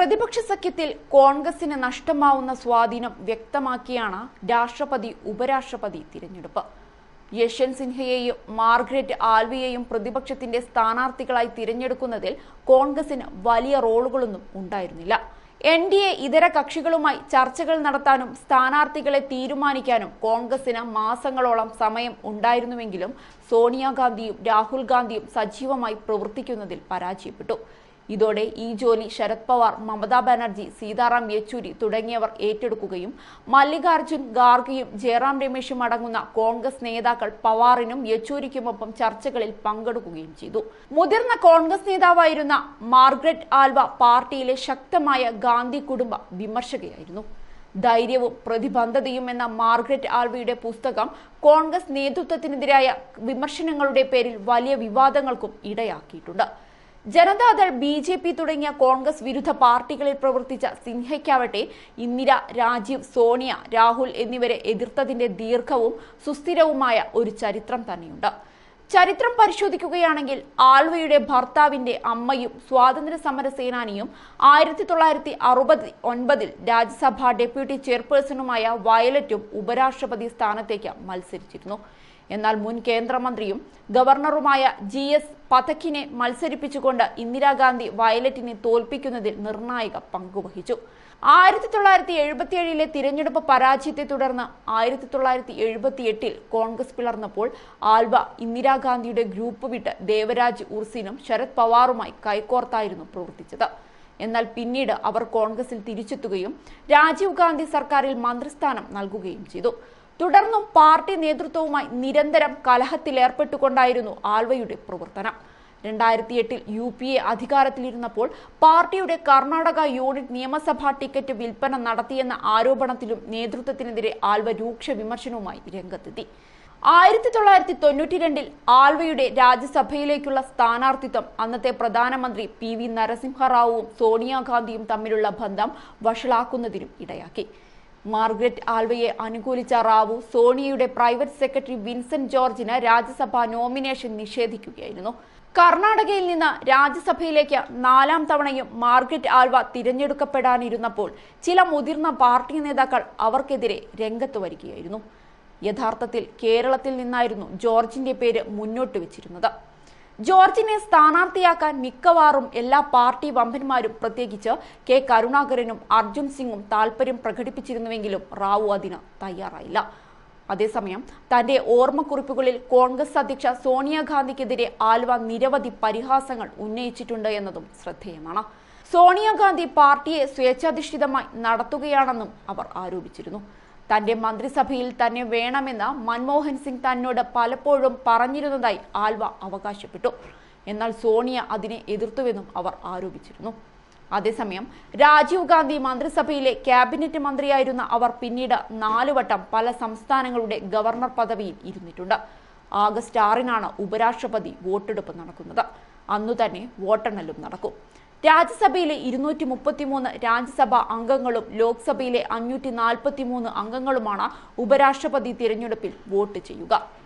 പ്രതിപക്ഷ സഖ്യത്തിൽ കോൺഗ്രസിന് നഷ്ടമാവുന്ന സ്വാധീനം വ്യക്തമാക്കിയാണ് രാഷ്ട്രപതി ഉപരാഷ്ട്രപതി തിരഞ്ഞെടുപ്പ് യശ്വന്ത് സിൻഹയെയും മാർഗ്രറ്റ് ആൽവിയെയും പ്രതിപക്ഷത്തിന്റെ സ്ഥാനാർത്ഥികളായി തിരഞ്ഞെടുക്കുന്നതിൽ കോൺഗ്രസിന് വലിയ റോളുകളൊന്നും ഉണ്ടായിരുന്നില്ല എൻ ഡി എ ഇതര കക്ഷികളുമായി ചർച്ചകൾ നടത്താനും സ്ഥാനാർത്ഥികളെ തീരുമാനിക്കാനും കോൺഗ്രസിന് മാസങ്ങളോളം സമയം ഉണ്ടായിരുന്നുവെങ്കിലും സോണിയാഗാന്ധിയും രാഹുൽ ഗാന്ധിയും സജീവമായി പ്രവർത്തിക്കുന്നതിൽ പരാജയപ്പെട്ടു ഇതോടെ ഈ ജോലി ശരത് പവാർ മമതാ ബാനർജി സീതാറാം യെച്ചൂരി തുടങ്ങിയവർ ഏറ്റെടുക്കുകയും മല്ലികാർജുൻ ഖാർഗെയും ജയറാം രമേശും അടങ്ങുന്ന കോൺഗ്രസ് നേതാക്കൾ പവാറിനും യെച്ചൂരിക്കുമൊപ്പം ചർച്ചകളിൽ പങ്കെടുക്കുകയും ചെയ്തു മുതിർന്ന കോൺഗ്രസ് നേതാവായിരുന്ന മാർഗ്രറ്റ് ആൽവ പാർട്ടിയിലെ ശക്തമായ ഗാന്ധി കുടുംബ വിമർശകയായിരുന്നു ധൈര്യവും പ്രതിബദ്ധതയും എന്ന മാർഗ്രറ്റ് ആൽവയുടെ പുസ്തകം കോൺഗ്രസ് നേതൃത്വത്തിനെതിരായ വിമർശനങ്ങളുടെ പേരിൽ വലിയ വിവാദങ്ങൾക്കും ഇടയാക്കിയിട്ടുണ്ട് ജനതാദൾ ബി ജെ പി തുടങ്ങിയ കോൺഗ്രസ് വിരുദ്ധ പാർട്ടികളിൽ പ്രവർത്തിച്ച സിൻഹയ്ക്കാവട്ടെ ഇന്ദിര രാജീവ് സോണിയ രാഹുൽ എന്നിവരെ എതിർത്തതിന്റെ ദീർഘവും സുസ്ഥിരവുമായ ഒരു ചരിത്രം തന്നെയുണ്ട് ചരിത്രം പരിശോധിക്കുകയാണെങ്കിൽ ആൽവയുടെ ഭർത്താവിന്റെ അമ്മയും സ്വാതന്ത്ര്യ സമര സേനാനിയും ആയിരത്തി തൊള്ളായിരത്തി അറുപത്തി ഒൻപതിൽ രാജ്യസഭാ ഡെപ്യൂട്ടി ചെയർപേഴ്സണുമായ വയലറ്റും ഉപരാഷ്ട്രപതി സ്ഥാനത്തേക്ക് മത്സരിച്ചിരുന്നു എന്നാൽ മുൻ കേന്ദ്രമന്ത്രിയും ഗവർണറുമായ ജി എസ് പഥക്കിനെ മത്സരിപ്പിച്ചുകൊണ്ട് ഇന്ദിരാഗാന്ധി വയലറ്റിനെ തോൽപ്പിക്കുന്നതിൽ നിർണായക പങ്കുവഹിച്ചു ആയിരത്തി തൊള്ളായിരത്തി എഴുപത്തിയേഴിലെ തിരഞ്ഞെടുപ്പ് പരാജയത്തെ തുടർന്ന് ആയിരത്തി തൊള്ളായിരത്തി എഴുപത്തി എട്ടിൽ കോൺഗ്രസ് പിളർന്നപ്പോൾ ആൽവ ഇന്ദിരാഗാന്ധിയുടെ ഗ്രൂപ്പ് വിട്ട് ദേവരാജ് ഉർസിനും ശരത് പവാറുമായി കൈകോർത്തായിരുന്നു പ്രവർത്തിച്ചത് എന്നാൽ പിന്നീട് അവർ കോൺഗ്രസിൽ തിരിച്ചെത്തുകയും രാജീവ് ഗാന്ധി സർക്കാരിൽ മന്ത്രിസ്ഥാനം നൽകുകയും ചെയ്തു തുടർന്നും പാർട്ടി നേതൃത്വവുമായി നിരന്തരം കലഹത്തിലേർപ്പെട്ടുകൊണ്ടായിരുന്നു ആൽവയുടെ പ്രവർത്തനം രണ്ടായിരത്തി എട്ടിൽ യു പി എ അധികാരത്തിലിരുന്നപ്പോൾ പാർട്ടിയുടെ കർണാടക യൂണിറ്റ് നിയമസഭാ ടിക്കറ്റ് വിൽപ്പന നടത്തിയെന്ന ആരോപണത്തിലും നേതൃത്വത്തിനെതിരെ ആൽവ രൂക്ഷ വിമർശനവുമായി രംഗത്തെത്തി ആയിരത്തി തൊള്ളായിരത്തി തൊണ്ണൂറ്റി രണ്ടിൽ ആൽവയുടെ രാജ്യസഭയിലേക്കുള്ള സ്ഥാനാർത്ഥിത്വം അന്നത്തെ പ്രധാനമന്ത്രി പി വി നരസിംഹറാവുവും സോണിയാഗാന്ധിയും തമ്മിലുള്ള ബന്ധം വഷളാക്കുന്നതിനും ഇടയാക്കി മാർഗ്രറ്റ് ആൽവയെ അനുകൂലിച്ച റാവു സോണിയയുടെ പ്രൈവറ്റ് സെക്രട്ടറി വിൻസെന്റ് ജോർജിന് രാജ്യസഭാ നോമിനേഷൻ നിഷേധിക്കുകയായിരുന്നു കർണാടകയിൽ നിന്ന് രാജ്യസഭയിലേക്ക് നാലാം തവണയും മാർഗ്രറ്റ് ആൽവ തിരഞ്ഞെടുക്കപ്പെടാനിരുന്നപ്പോൾ ചില മുതിർന്ന പാർട്ടി നേതാക്കൾ അവർക്കെതിരെ രംഗത്ത് വരികയായിരുന്നു യഥാർത്ഥത്തിൽ കേരളത്തിൽ നിന്നായിരുന്നു ജോർജിന്റെ പേര് മുന്നോട്ട് വെച്ചിരുന്നത് ജോർജിനെ സ്ഥാനാർത്ഥിയാക്കാൻ മിക്കവാറും എല്ലാ പാർട്ടി വമ്പന്മാരും പ്രത്യേകിച്ച് കെ കരുണാകരനും അർജുൻ സിംഗും താൽപര്യം പ്രകടിപ്പിച്ചിരുന്നുവെങ്കിലും റാവു അതിന് തയ്യാറായില്ല അതേസമയം തന്റെ ഓർമ്മക്കുറിപ്പുകളിൽ കോൺഗ്രസ് അധ്യക്ഷ സോണിയാഗാന്ധിക്കെതിരെ ആൽവ നിരവധി പരിഹാസങ്ങൾ ഉന്നയിച്ചിട്ടുണ്ട് എന്നതും ശ്രദ്ധേയമാണ് സോണിയാഗാന്ധി പാർട്ടിയെ സ്വേച്ഛാധിഷ്ഠിതമായി നടത്തുകയാണെന്നും അവർ ആരോപിച്ചിരുന്നു തന്റെ മന്ത്രിസഭയിൽ തന്നെ വേണമെന്ന് മൻമോഹൻ സിംഗ് തന്നോട് പലപ്പോഴും പറഞ്ഞിരുന്നതായി ആൽവ അവകാശപ്പെട്ടു എന്നാൽ സോണിയ അതിനെ എതിർത്തുവെന്നും അവർ ആരോപിച്ചിരുന്നു അതേസമയം രാജീവ് ഗാന്ധി മന്ത്രിസഭയിലെ ക്യാബിനറ്റ് മന്ത്രിയായിരുന്ന അവർ പിന്നീട് നാലുവട്ടം പല സംസ്ഥാനങ്ങളുടെ ഗവർണർ പദവിയിൽ ഇരുന്നിട്ടുണ്ട് ആഗസ്റ്റ് ആറിനാണ് ഉപരാഷ്ട്രപതി വോട്ടെടുപ്പ് നടക്കുന്നത് അന്നു തന്നെ വോട്ടെണ്ണലും നടക്കും രാജ്യസഭയിലെ ഇരുന്നൂറ്റി മുപ്പത്തിമൂന്ന് രാജ്യസഭാ അംഗങ്ങളും ലോക്സഭയിലെ അഞ്ഞൂറ്റി നാൽപ്പത്തി മൂന്ന് അംഗങ്ങളുമാണ് ഉപരാഷ്ട്രപതി തിരഞ്ഞെടുപ്പിൽ വോട്ട് ചെയ്യുക